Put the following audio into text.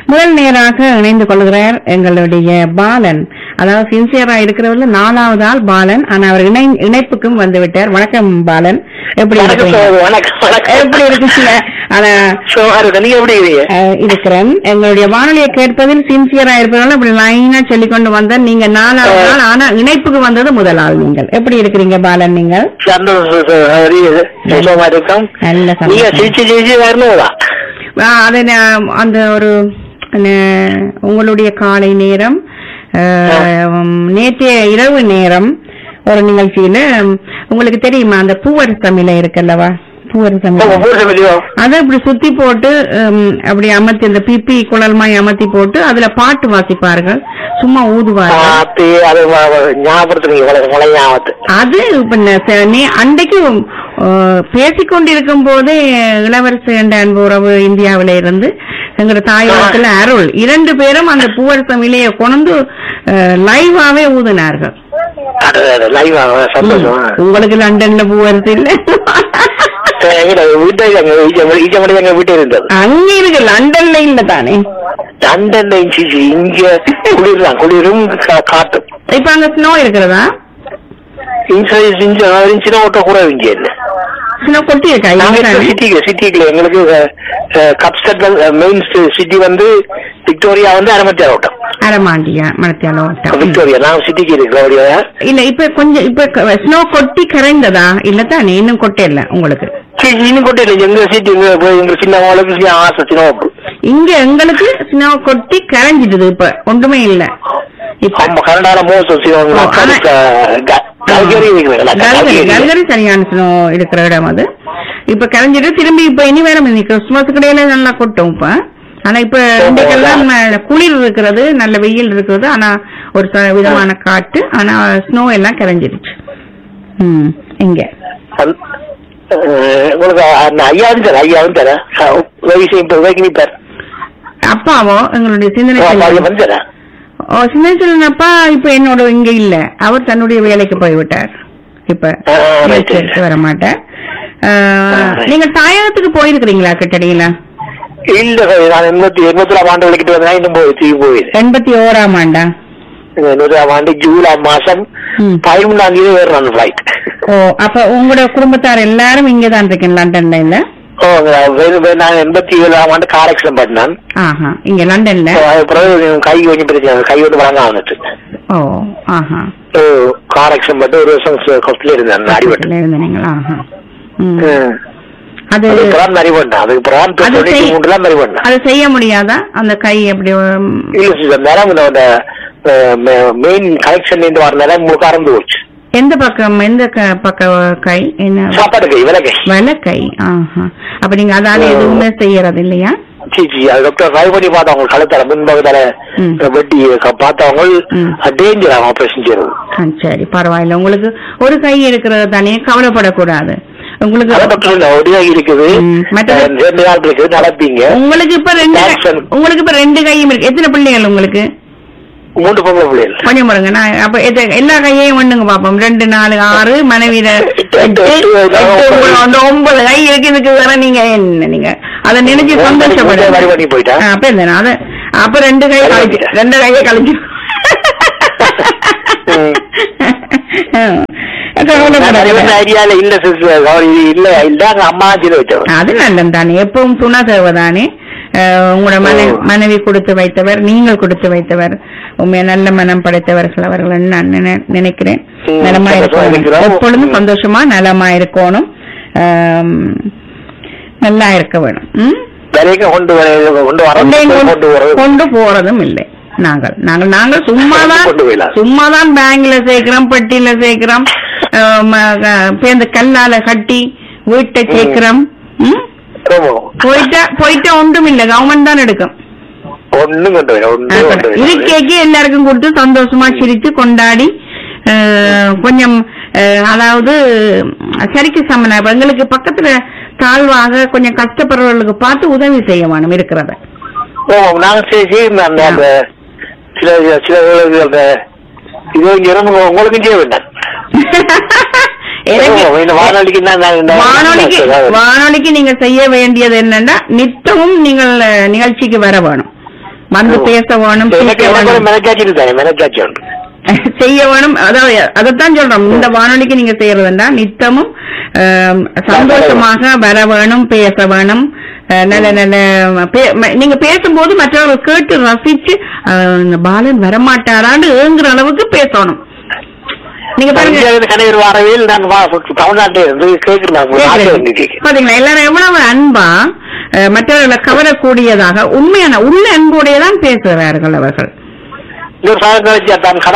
முதல் நேராக இணைந்து கொள்கிறார் எங்களுடைய பாலன் அதாவது சின்சியரா இருக்கிறவர்ல நாலாவது ஆள் பாலன் ஆனா அவர் இணை இணைப்புக்கும் வந்து விட்டார் வணக்கம் பாலன் எப்படி வணக்கம் இருக்கீங்க சார், வணக்கம் வணக்கம் எப்படி இருக்கீங்க ஆனா சும்மா இருக்கேன். நீங்க எப்படி இருக்கீங்க அஹ், இருக்கிறேன் எங்களுடைய வானொலியை கேட்பதில் சின்சியரா இருப்பதால இப்படி லைனா சொல்லிக் கொண்டு வந்த நீங்க நாலாவது ஆள் ஆனா இணைப்புக்கு வந்தது முதல் ஆள் நீங்கள் எப்படி இருக்கிறீங்க பாலன் நீங்கள் சந்தோஷம் சார். சரி, சுகமா இருக்கோம் நல்ல நீங்க சந்தோஷம். சிரிச்சு சிரிச்சு வரணும்தான் ஆ, அது நான் அந்த ஒரு நே- உங்களுடைய காலை நேரம் அஹ், உம், நேற்றைய இரவு நேரம் ஒரு நிகழ்ச்சியில உம், உங்களுக்கு தெரியுமா அந்த பூவர் தமிழ இருக்குல்லவா பூவர் தமிழ் அதை இப்படி சுத்தி போட்டு உம், அப்படி அமர்த்தி இந்த பிபி குழல் மாதிரி அமர்த்தி போட்டு அதுல பாட்டு வாசிப்பார்கள் சும்மா ஊதுவார்கள் அது அது வ- வ- ஞாபகப்படுத்துறீங்க இவ்வளவு மழை ஞாபகத்து அது இப்ப ந- ச- நீ அன்றைக்கு அஹ், பேசிக்கொண்டிருக்கும் போதே இளவரசு என்ற அன்பு உறவு இந்தியாவில இருந்து எங்க தாயகத்துல அருள் இரண்டு பேரும் அந்த பூவரசம் இலைய கொண்டு லைவாவே ஊதினார்கள் அது லைவ் சந்தோஷம் உங்களுக்கு லண்டன்ல பூவரசு இல்ல சரி, எங்கட வீட்டு எங்க வீட்டு- ஈச்ச மட்டும் எங்க வீட்டு இருந்தது அங்க இருக்கு லண்டன்ல இல்ல தானே லண்டன் இன்ச்சு இங்க குளிர்தான் குளிரும் கா- காட்டும் இப்ப அங்க ஸ்னோ இருக்கிறதா இன்சூரன்ஸ் இன்சூரன்ஸ் ஓட்ட கூட இங்க இல்ல ஸ்னோ கொட்டி இருக்கா நாங்க இங்க தானே? சிட்டிக்கு சிட்டிக்குள்ள எங்களுக்கு கப்ஸ்டட் மெயின் சிட்டி வந்து விக்டோரியா வந்து அரமத்தியார் ஓட்டம் அரமாண்டியா மணத்தியாலம் விக்டோரியா நான் சிட்டிக்கு இருக்கிற இல்ல இப்ப கொஞ்சம் இப்ப ஸ்னோ கொட்டி கரைந்ததா இல்ல தானே இன்னும் கொட்டை இல்ல உங்களுக்கு இன்னும் கொண்டு இல்லை எங்க சிட்டி எங்க சின்ன வாழ்க்கை ஆசை சின்ன ஓட்டு இங்க எங்களுக்கு ஸ்னோ கொட்டி கரைஞ்சிடுது இப்ப ஒன்றுமே இல்ல இப்ப ஆமா கனடால மோசம் ஓ, ஆனா- கல்கரி கல்கரி கல்கரி சரியான ஸ்னோ இருக்கிற இடம் அது இப்ப கரைஞ்சிட்டு திரும்பி இப்ப இனி வேற நீ கிறிஸ்துமஸ் கடையில நல்லா கொட்டும் இப்ப ஆனா இப்ப இன்றைக்கெல்லாம் ம- குளிர் இருக்கிறது நல்ல வெயில் இருக்கிறது ஆனா ஒரு ச- விதமான காட்டு ஆனா ஸ்னோ எல்லாம் கரைஞ்சிருச்சு ம் இங்க உங்களுக்கு அந்த ஐயா வந்து தர ஐயா வந்து தர வயசு இப்ப வைக்கி நிப்பார் அப்பாவோ எங்களுடைய சிந்தனை செல்வன். வந்து தர ஓ சின்ன சின்னப்பா இப்ப என்னோட இங்க இல்ல அவர் தன்னுடைய வேலைக்கு போய்விட்டார் இப்ப ஆ, right, right. வர மாட்டார் ஆ, right. நீங்க தாயகத்துக்கு போயிருக்கிறீங்களா கிட்டடியில இல்ல சார் நான் எண்பத்தி எண்பத்தி ஆண்டு விளக்கிட்டு வந்தேன் இன்னும் போய் திரும்பி போயிடுது எண்பத்தி ஓராம் ஆண்டா நூறாம் ஆண்டு ஜூலை மாசம் ம். பதிமூணாம் தேதி வேறு ஃபிளைட் ஓ அப்ப உங்களோட குடும்பத்தார் எல்லாரும் இங்கதான் இருக்கேன் லண்டன்ல இல்ல ஓ வெறும் வெறும் நான் எண்பத்தி ஏழாம் ஆண்டு கார் ஆக்சிடென்ட் பண்ணேன் ஆஹா இங்க லண்டன்ல So, அது பிறகு கை கொஞ்சம் பிரச்சனை கை வந்து வழங்க வந்துட்டு ஓ ஆஹா ஓ, கார் ஆக்சிடென்ட் பண்ணி ஒரு வருஷம் ஹாஸ்பிட்டல் இருந்தேன் அடிபட்டு இருந்தீங்களா ஆஹா ம். ம். அது அதுக்கு பிறகு மறி பண்ணேன் அதுக்கு பிறகு அது தொண்ணூத்தி செய்- மூணுல மறி பண்ணேன் அது செய்ய முடியாதா அந்த கை அப்படி உம், இல்ல சிஸ்டர் நேரம் இந்த மெயின் கனெக்ஷன் இருந்து வர நேரம் முழுக்க அறந்து போச்சு எந்த பக்கம் எந்த க- பக்க கை என்ன சாப்பாடு கை விலை கை வலக்கை ஆஹா அப்ப நீங்க அதால ஓ. எதுவுமே செய்யறது இல்லையா சி சி அது டாக்டர் ட்ரை பண்ணி பார்த்தவங்க கழுத்தால முன்பகுதால ம். வெட்டி க- பார்த்தவங்க ம். டேஞ்சர் ஆபரேஷன் செய்யறது ஆ, சரி பரவாயில்ல உங்களுக்கு ஒரு கை இருக்கிறது தானே கவலைப்படக்கூடாது உங்களுக்கு அதான் டாக்டர் இல்ல ஒடியா இருக்குது ம். மற்றது- அஹ் ரெண்டு நாள் இருக்குது நடப்பீங்க உங்களுக்கு இப்ப ரெண்டு கை- Jackson. உங்களுக்கு இப்ப ரெண்டு கையும் இருக்கு எத்தனை பிள்ளைகள் உங்களுக்கு மூன்று பொம்பளை பிள்ளைகள் கொஞ்சம் பாருங்க நான் அப்ப எத்த- எல்லா கையையும் ஒண்ணுங்க பாப்போம் ரெண்டு நாலு ஆறு மனைவியில எட்டு, எட்டு எட்டு, எட்டு, ஒன்பது, அந்த ஒன்பது கை இருக்கு இதுக்கு வேற நீங்க என்ன நீங்க அதை நினைச்சு ஒரு மணி சந்தோஷப்படுங்க மணி பண்ணி போயிட்டேன். ஆ, அப்ப என்ன அது அப்ப ரெண்டு கை சரி, கழிச்சு ஓகே. ரெண்டு கையை கழிச்சு ம். கவலைப்படாதீங்க. ஐடியால இல்ல சிஸ்டர் அவர் இது இல்ல இல்ல அங்க அம்மா செய்து வச்சவர் அது நல்லது தானே எப்பவும் துணை தேவைதானே அஹ், உங்களோட மனை ஓ. மனைவி கொடுத்து வைத்தவர் நீங்கள் கொடுத்து வைத்தவர் உண்மையா நல்ல மனம் படைத்தவர்கள் அவர்கள் நான் நினை- நினைக்கிறேன் ம், நலமா சந்தோஷமா இருக்கணும் இருக்கிறோம். எப்பொழுதும் ம். சந்தோஷமா நலமா இருக்கணும் ஆம், நல்லா இருக்க வேணும் ம்? வேலைக்கு கொண்டு வர கொண்டு வர கொண்டே கொண்டு கொண்டு வர கொண்டு போறதும் இல்லை நாங்கள் நாங்கள் நாங்கள் சும்மாதான் கொண்டு போயிடலாம். சும்மாதான் பேங்க்ல சேர்க்கிறோம் பெட்டியில சேர்க்கிறோம் அஹ், ம- க- பேருந்து கல்லால கட்டி வீட்டை சேர்க்கிறோம் ம்? ஆமா. போயிட்டா போயிட்டா ஒன்றும் இல்ல கவர்மெண்ட் தான் எடுக்கும் ஒண்ணும் கொண்டு வர ஒண்ணும் கொண்டு வர இருக்கைக்கு எல்லாருக்கும் கொடுத்து சந்தோஷமா சிரிச்சு கொண்டாடி அஹ், கொஞ்சம் அஹ், அதாவது சரிக்கு சமன இப்ப எங்களுக்கு பக்கத்துல தாழ்வாக கொஞ்சம் கஷ்டப்படுறவர்களுக்கு பார்த்து உதவி செய்ய வேணும் இருக்கிறத ஓ நாங்க சரி சரி அந்த அந்த சில சில அந்த இது இங்க இருந்து உங்களுக்கும் செய்ய வேண்டாம் எனக்கு ஓ, இந்த வானொலிக்கு நான் நான் இந்த- வானொலிக்கு வானொலிக்கு நீங்க செய்ய வேண்டியது என்னன்னா நித்தமும் நீங்கள் அஹ், நிகழ்ச்சிக்கு வர வேணும் வந்து பேச வேணும் எனக்கு பேச எனக்கு ஒரு வேணும். மெனக்காட்சி இருக்காங்க மெனக்காட்சி உண்டு செய்ய வேணும் அதாவது அதைத்தான் சொல்றோம் இந்த வானொலிக்கு நீங்க செய்யறதுண்டா நித்தமும் ஆம், சந்தோஷமாக வர வேணும் பேச வேணும் அஹ், நல்ல நல்ல பே- ம- நீங்க பேசும்போது மற்றவர்கள் கேட்டு ரசிச்சு அஹ், இந்த பாலன் வரமாட்டாரான்னு ஏங்குற அளவுக்கு பேசணும் நீங்க பாருங்க கணவர் வாரவையில் நான் வா- தமிழ்நாட்டில் இருந்து கேட்கிறேன் நாட்டு வந்து கேட்கிறேன் பாத்தீங்களா எல்லாரும் எவ்வளவு அன்பா அஹ், மற்றவர்களை கவரக்கூடியதாக உண்மையான உள்ள அன்போடையே தான் பேசுகிறார்கள் அவர்கள் இன்னொரு சாதனை வச்சு தான் கடை